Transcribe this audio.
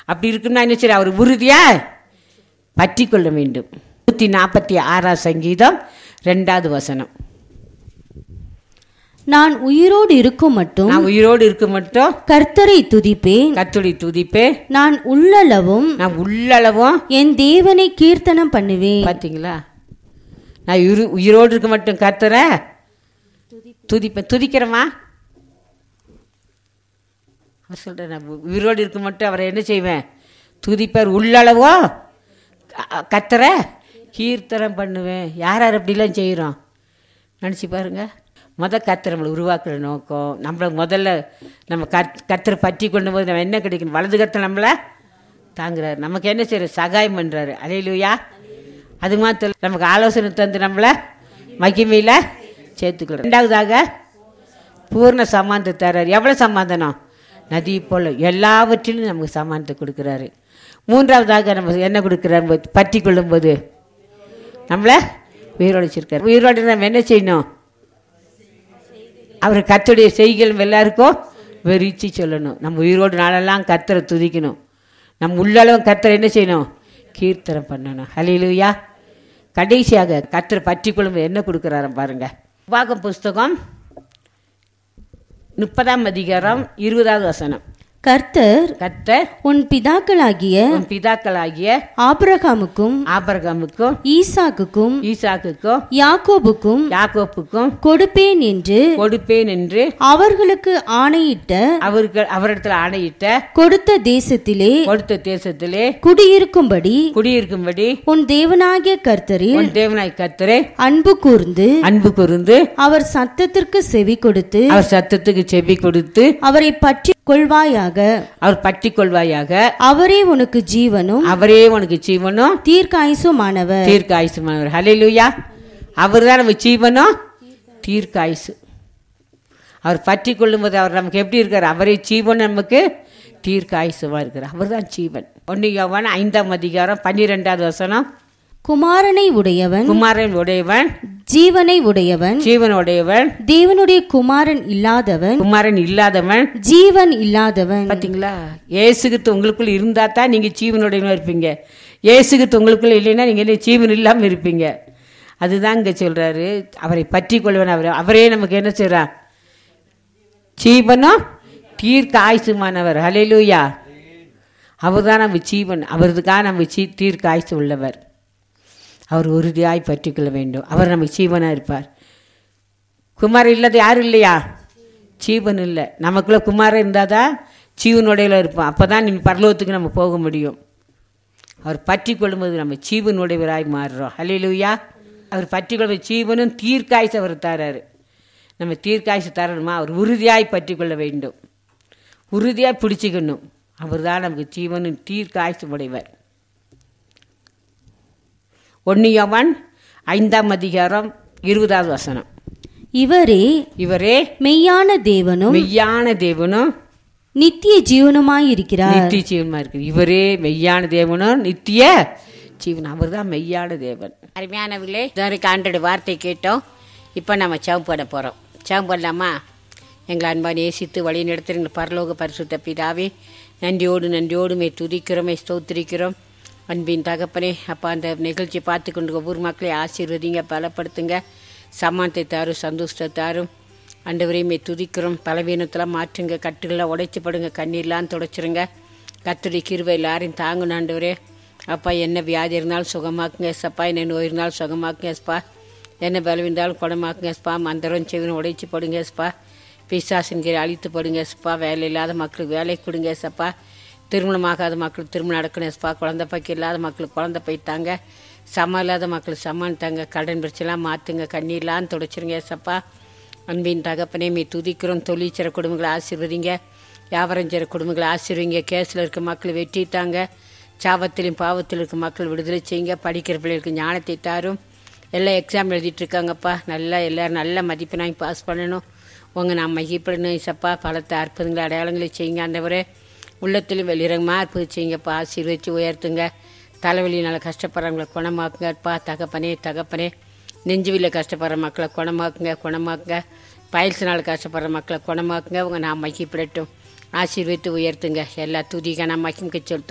அப்படி இருக்குன்னா என்ன சரி அவர் உறுதியா பற்றி கொள்ள வேண்டும் நூற்றி நாற்பத்தி ஆறாம் சங்கீதம் ரெண்டாவது வசனம் நான் உயிரோடு இருக்கும் மட்டும் நான் உயிரோடு இருக்க மட்டும் கர்த்தரை துதிப்பேன் கத்துடி துதிப்பே நான் உள்ளளவும் நான் உள்ளளவும் என் தேவனை கீர்த்தனம் பண்ணுவேன் பார்த்தீங்களா நான் உயிர் உயிரோடு இருக்க மட்டும் கத்துற துதிப்பேன் துதிக்கிறேம்மா அவர் சொல்கிறேன் நான் உ- உயிரோடு இருக்க மட்டும் அவரை என்ன செய்வேன் துதிப்பார் உள்ளளவோ க- கத்துற கீர்த்தனம் பண்ணுவேன் யார் யார் அப்படிலாம் செய்கிறோம் நினச்சி பாருங்க முத கத்தர் நம்மளை உருவாக்குற நோக்கம் நம்மளை முதல்ல நம்ம கத் கத்தரை பற்றி கொண்டு போது நம்ம என்ன கிடைக்கணும் வலது கத்தை நம்மளை தாங்குறாரு நமக்கு என்ன செய்யற சகாயம் பண்ணுறாரு அலையிலுயா அது மாத்திரம் நமக்கு ஆலோசனை தந்து நம்மளை மகிமையில் சேர்த்துக்கிறோம் ரெண்டாவதாக பூர்ண சமாந்தம் தர்றாரு எவ்வளோ சமாதானம் நதி போல் எல்லாவற்றிலும் நமக்கு சமாதானத்தை கொடுக்குறாரு மூன்றாவதாக நம்ம என்ன கொடுக்குறாரு பற்றி கொள்ளும்போது நம்மளை உயிரோடு வச்சிருக்காரு உயிரோடு நம்ம என்ன செய்யணும் அவர் கத்துடைய செய்கள் எல்லாருக்கும் வெறிச்சு சொல்லணும் நம்ம உயிரோடு நாளெல்லாம் கத்தரை துதிக்கணும் நம்ம உள்ளளவும் கத்தரை என்ன செய்யணும் கீர்த்தனம் பண்ணணும் ஹலிலுயா கடைசியாக கத்தரை பற்றி கொள்ளும்போது என்ன கொடுக்குறாரு பாருங்க உபாகம் புஸ்தகம் முப்பதாம் அதிகாரம் இருபதாவது வசனம் கர்த்தர் கத்தர் உன் பிதாக்களாகிய உன் பிதாக்களாகிய ஆபிரகாமுக்கும் ஆபரகமுக்கும் ஈசாக்குக்கும் ஈசாக்குக்கும் யாக்கோபுக்கும் யாக்கோப்புக்கும் கொடுப்பேன் என்று கொடுப்பேன் என்று அவர்களுக்கு ஆணையிட்ட அவர்கள் அவரிடத்தில் ஆணையிட்ட கொடுத்த தேசத்திலே கொடுத்த தேசத்திலே குடியிருக்கும்படி குடியிருக்கும்படி உன் தேவனாகிய கர்த்தரில் உன் தேவனாய் கத்தரே அன்பு கூர்ந்து அன்பு கூர்ந்து அவர் சத்தத்திற்கு செவி கொடுத்து அவர் சத்தத்துக்கு செவி கொடுத்து அவரை பற்றி கொள்வாயாக அவர் பற்றி கொள்வாயாக அவரே உனக்கு ஜீவனும் அவரே உனக்கு ஜீவனும் தீர்க்காயுசுமானவர் தீர்க்க ஆயுசுமானவர் ஹalleluya அவர் தான் நம்ம ஜீவனும் தீர்க்க ஆயுசு அவர் பற்றி கொள்ளும்போது அவர் நமக்கு எப்படி இருக்கார் அவரே ஜீவன் நமக்கு தீர்க்க ஆயுசுமா இருக்கிறார் அவர் தான் ஜீவன் ஒன்று யோவான் ஐந்தாம் அதிகாரம் பன்னிரெண்டாவது வசனம் குமாரனை உடையவன் குமாரன் உடையவன் ஜீவனை உடையவன் ஜீவன் உடையவன் தேவனுடைய குமாரன் இல்லாதவன் குமாரன் இல்லாதவன் ஜீவன் இல்லாதவன் பார்த்தீங்களா ஏசுகித்து உங்களுக்குள்ள இருந்தா தான் நீங்கள் ஜீவனுடையவனா இருப்பீங்க ஏசுகித்து உங்களுக்குள்ள இல்லைன்னா நீங்கள் என்ன ஜீவன் இல்லாமல் இருப்பீங்க அதுதான் இங்கே சொல்கிறாரு அவரை பற்றி கொள்வன் அவர் அவரே நமக்கு என்ன செய்கிறார் ஜீவனும் தீர்க்க ஆயுசுமானவர் ஹalleluya அவர் தான் நம்ம ஜீவன் அவருக்காக நம்ம சீ தீர்க்க ஆயுசு உள்ளவர் அவர் உறுதியாய் பற்றி கொள்ள வேண்டும் அவர் நமக்கு ஜீவனாக இருப்பார் குமார் இல்லாத யாரும் இல்லையா ஜீவன் இல்லை நமக்குள்ள குமாரன் இருந்தால் தான் ஜீவனுடையில இருப்போம் அப்போ தான் நீ பரலோகத்துக்கு நம்ம போக முடியும் அவர் பற்றி கொள்ளும்போது நம்ம ஜீவனுடையவராய் மாறுறோம் ஹalleluya அவர் பற்றி கொள்வது ஜீவனும் தீர்க்காய்ச்சி அவர் தராரு நம்ம தீர்க்காய்ச்சி தரணுமா அவர் உறுதியாய் பற்றி கொள்ள வேண்டும் உறுதியாய் பிடிச்சிக்கணும் அவர் தான் நமக்கு ஜீவனும் தீர்க்காய்ச்சி உடையவர் ஒன்னியவன் ஐந்தாம் அதிகாரம் இருபதாவது வசனம் இவரே இவரே மெய்யான தேவனும் மெய்யான தேவனும் நித்திய ஜீவனுமாயிருக்கிறார் நித்திய ஜீவனமா இருக்கு இவரே மெய்யான தேவனும் நித்திய ஜீவன் அவர் தான் மெய்யான தேவன் அருமையானவர்களே இதுவரைக்கும் ஆண்டோட வார்த்தை கேட்டோம் இப்போ நம்ம சவம் பண்ண போகிறோம் சவம் பண்ணலாமா எங்களை அன்பான் நேசித்து வழி நடத்துகிற பரலோக பரிசுத்த பிதாவே நன்றியோடு நன்றியோடு மே துதிக்கிறோம் மே ஸ்தோத்திரிக்கிறோம் அன்பின் தகப்பனே அப்பா அந்த நிகழ்ச்சி பார்த்து கொண்டு ஒவ்வொரு மக்களையும் ஆசீர்வதிங்க பலப்படுத்துங்க சமானத்தை தாரும் சந்தோஷத்தை தாரும் ஆண்டவரையுமே துதிக்கிறோம் பலவீனத்தெல்லாம் மாற்றுங்க கட்டுகளை உடைச்சு படுங்க கண்ணீர்லாம் துடைச்சிருங்க கத்துடைய கிருவை எல்லாரையும் தாங்கணும் ஆண்டவரே அப்பா என்ன வியாதி இருந்தாலும் சுகமாக்குங்க எஸ்ப்பா என்ன நோய் இருந்தாலும் சுகமாக்குங்க எஸ்ப்பா என்ன பலவீந்தாலும் குணமாக்குங்க எஸ்ப்பா மந்திரம் செவினும் உடைச்சு போடுங்க எஸ்ப்பா பிசாசின் கீழே அழித்து போடுங்க எஸ்ப்பா வேலை இல்லாத மக்களுக்கு வேலை கொடுங்க எஸ்ப்பா திருமணமாகாத மக்களுக்கு திருமணம் நடக்கணும் எஸ்ப்பா குழந்தை பைக்கு இல்லாத மக்களுக்கு குழந்தை போய்த்தாங்க சம இல்லாத மக்களுக்கு சமான் தாங்க கடன் பிரச்சனைலாம் மாற்றுங்க கண்ணீர்லாம் துடைச்சிருங்க எஸ்ப்பா அன்பின் தகப்பனே மீ துதிக்கிறோம் தொழிற்சிற குடும்பங்களை ஆசீர்வதிங்க வியாபாரம் செய்கிற குடும்பங்களை ஆசீர்வதிங்க கேஸில் இருக்க மக்கள் வெட்டிட்டாங்க சாபத்திலும் பாவத்தில் இருக்க மக்கள் விடுதலை செய்யுங்க படிக்கிற பிள்ளைகளுக்கு ஞானத்தை தாரும் எல்லாம் எக்ஸாம் எழுதிட்டு இருக்காங்கப்பா நல்லா எல்லோரும் நல்ல மதிப்பெண்ணாங்க பாஸ் பண்ணணும் உங்கள் நான் மகிப்படணும் இசப்பா பலத்தை அற்புதங்களை அடையாளங்களை செய்யுங்க ஆண்டவரே உள்ளத்திலும் வெளிரங்கமாக அற்புதம் செய்யுங்கப்பா ஆசீர்வதிச்சு உயர்த்துங்க தலைவலியினால் கஷ்டப்படுறவங்களை குணமாக்குங்கப்பா தகப்பனே தகப்பனே நெஞ்சுவில கஷ்டப்படுற மக்களை குணமாக்குங்க குணமாக்குங்க பயில்சினால் கஷ்டப்படுற மக்களை குணமாக்குங்க உங்கள் நான் மகிப்பிடட்டும் ஆசீர்வதித்து உயர்த்துங்க எல்லா துதிக்க நான் மகிமுக்கு செலுத்தும்